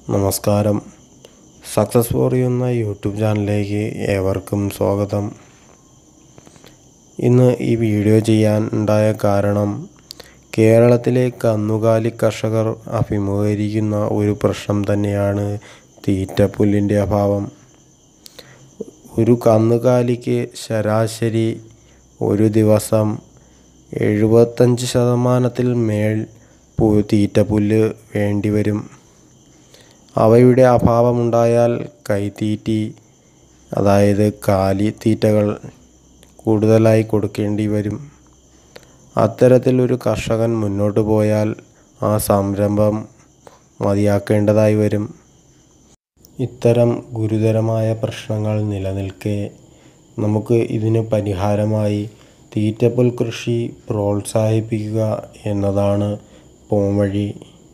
നമസ്കാരം success for you എന്ന YouTube ചാനലിലേക്ക് ഏവർക്കും സ്വാഗതം ഇന്ന് ഈ വീഡിയോ ചെയ്യാൻ ഉണ്ടായ കാരണം കേരളത്തിലെ കന്നുകാലി കർഷകർ അഭിമുഖീകരിക്കുന്ന ഒരു പ്രശ്നം തന്നെയാണ് തീറ്റപ്പുല്ലിൻ്റെ അഭാവം ഒരു കന്നുകാലിക്ക് ശരാശരി ഒരു ദിവസം എഴുപത്തഞ്ച് ശതമാനത്തിൽ മേൽ പു തീറ്റപ്പുല്ല് വേണ്ടിവരും അവയുടെ അഭാവമുണ്ടായാൽ കൈത്തീറ്റി അതായത് കാലിത്തീറ്റകൾ കൂടുതലായി കൊടുക്കേണ്ടി വരും അത്തരത്തിൽ ഒരു കർഷകൻ മുന്നോട്ട് പോയാൽ ആ സംരംഭം മതിയാക്കേണ്ടതായി വരും ഇത്തരം ഗുരുതരമായ പ്രശ്നങ്ങൾ നിലനിൽക്കെ നമുക്ക് ഇതിന് പരിഹാരമായി തീറ്റപ്പുൽ കൃഷി പ്രോത്സാഹിപ്പിക്കുക എന്നതാണ് പോംവഴി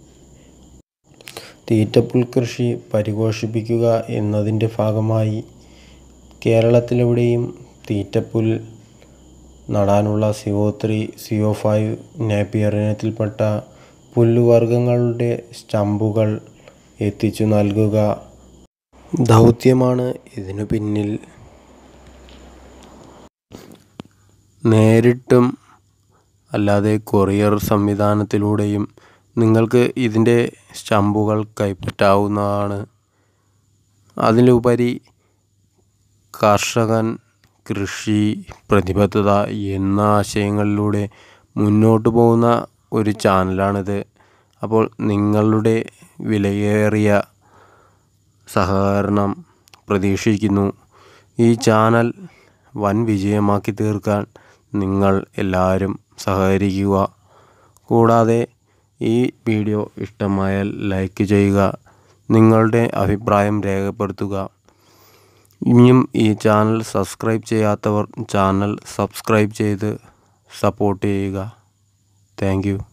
തീറ്റപ്പുൽ കൃഷി പരിപോഷിപ്പിക്കുക എന്നതിൻ്റെ ഭാഗമായി കേരളത്തിലെവിടെയും തീറ്റപ്പുൽ നടാനുള്ള CO three CO five Napier ഇനത്തിൽപ്പെട്ട പുല്ലുവർഗ്ഗങ്ങളുടെ സ്റ്റമ്പുകൾ എത്തിച്ചു നൽകുക ദൗത്യമാണ് ഇതിനു പിന്നിൽ നേരിട്ടും അല്ലാതെ കൊറിയർ സംവിധാനത്തിലൂടെയും നിങ്ങൾക്ക് ഇതിൻ്റെ സ്റ്റമ്പുകൾ കൈപ്പറ്റാവുന്നതാണ് അതിലുപരി കർഷകൻ കൃഷി പ്രതിബദ്ധത എന്ന ആശയങ്ങളിലൂടെ മുന്നോട്ട് പോകുന്ന ഒരു ചാനലാണിത് അപ്പോൾ നിങ്ങളുടെ വിലയേറിയ സഹകരണം പ്രതീക്ഷിക്കുന്നു ഈ ചാനൽ വൻ വിജയമാക്കി തീർക്കാൻ നിങ്ങൾ എല്ലാവരും സഹകരിക്കുക കൂടാതെ ഈ വീഡിയോ ഇഷ്ടമായാൽ ലൈക്ക് ചെയ്യുക നിങ്ങളുടെ അഭിപ്രായം രേഖപ്പെടുത്തുക ഇനിയും ഈ ചാനൽ സബ്സ്ക്രൈബ് ചെയ്യാത്തവർ ചാനൽ സബ്സ്ക്രൈബ് ചെയ്ത് സപ്പോർട്ട് ചെയ്യുക താങ്ക്